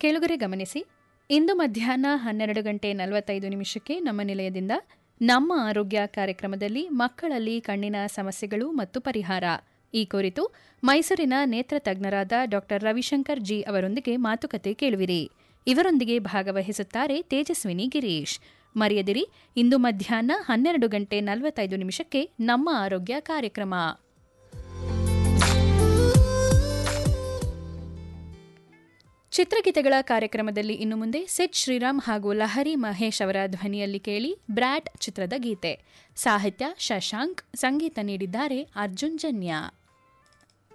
ಕೇಳುಗರೆ ಗಮನಿಸಿ ಇಂದು ಮಧ್ಯಾಹ್ನ ಹನ್ನೆರಡು ಗಂಟೆ ನಲವತ್ತೈದು ನಿಮಿಷಕ್ಕೆ ನಮ್ಮ ನಿಲಯದಿಂದ ನಮ್ಮ ಆರೋಗ್ಯ ಕಾರ್ಯಕ್ರಮದಲ್ಲಿ ಮಕ್ಕಳಲ್ಲಿ ಕಣ್ಣಿನ ಸಮಸ್ಯೆಗಳು ಮತ್ತು ಪರಿಹಾರ ಈ ಕುರಿತು ಮೈಸೂರಿನ ನೇತ್ರ ತಜ್ಞರಾದ ಡಾ ರವಿಶಂಕರ್ ಜಿ ಅವರೊಂದಿಗೆ ಮಾತುಕತೆ ಕೇಳುವಿರಿ ಇವರೊಂದಿಗೆ ಭಾಗವಹಿಸುತ್ತಾರೆ ತೇಜಸ್ವಿನಿ ಗಿರೀಶ್ ಮರೆಯದಿರಿ ಇಂದು ಮಧ್ಯಾಹ್ನ ಹನ್ನೆರಡು ಗಂಟೆ ನಲವತ್ತೈದು ನಿಮಿಷಕ್ಕೆ ನಮ್ಮ ಆರೋಗ್ಯ ಕಾರ್ಯಕ್ರಮ ಚಿತ್ರಗೀತೆಗಳ ಕಾರ್ಯಕ್ರಮದಲ್ಲಿ ಇನ್ನು ಮುಂದೆ ಸಿದ್ ಶ್ರೀರಾಮ್ ಹಾಗೂ ಲಹರಿ ಮಹೇಶ್ ಅವರ ಧ್ವನಿಯಲ್ಲಿ ಕೇಳಿ ಬ್ರ್ಯಾಟ್ ಚಿತ್ರದ ಗೀತೆ ಸಾಹಿತ್ಯ ಶಶಾಂಕ್ ಸಂಗೀತ ನೀಡಿದ್ದಾರೆ ಅರ್ಜುನ್ ಜನ್ಯ